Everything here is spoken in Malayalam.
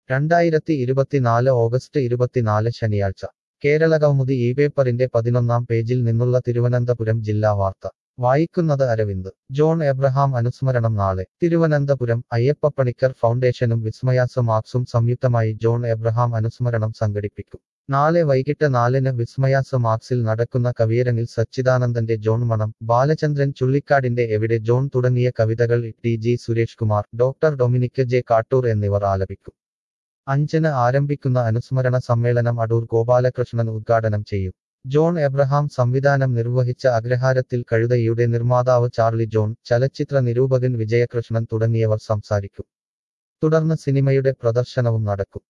രണ്ടായിരത്തി ഇരുപത്തിനാല് ഓഗസ്റ്റ് ഇരുപത്തിനാല് ശനിയാഴ്ച കേരള കൗമുദി ഈ പേപ്പറിന്റെ പതിനൊന്നാം പേജിൽ നിന്നുള്ള തിരുവനന്തപുരം ജില്ലാ വാർത്ത വായിക്കുന്നത് അരവിന്ദ് ജോൺ എബ്രഹാം അനുസ്മരണം നാളെ തിരുവനന്തപുരം അയ്യപ്പപ്പണിക്കർ ഫൗണ്ടേഷനും വിസ്മയാസ മാർക്സും സംയുക്തമായി ജോൺ എബ്രഹാം അനുസ്മരണം സംഘടിപ്പിക്കും നാളെ വൈകിട്ട് നാലിന് വിസ്മയാസ മാർക്സിൽ നടക്കുന്ന കവിയരങ്ങിൽ സച്ചിദാനന്ദന്റെ ജോൺ മണം ബാലചന്ദ്രൻ ചുള്ളിക്കാടിന്റെ എവിടെ ജോൺ തുടങ്ങിയ കവിതകൾ T G Suresh Kumar doctor Dominic J Kattoor എന്നിവർ ആലപിക്കും അഞ്ചിന് ആരംഭിക്കുന്ന അനുസ്മരണ സമ്മേളനം അടൂർ ഗോപാലകൃഷ്ണൻ ഉദ്ഘാടനം ചെയ്യും ജോൺ എബ്രഹാം സംവിധാനം നിർവഹിച്ച അഗ്രഹാരത്തിൽ കഴുതയുടെ നിർമ്മാതാവ് ചാർലി ജോൺ ചലച്ചിത്ര നിരൂപകൻ വിജയകൃഷ്ണൻ തുടങ്ങിയവർ സംസാരിക്കും തുടർന്ന് സിനിമയുടെ പ്രദർശനവും നടക്കും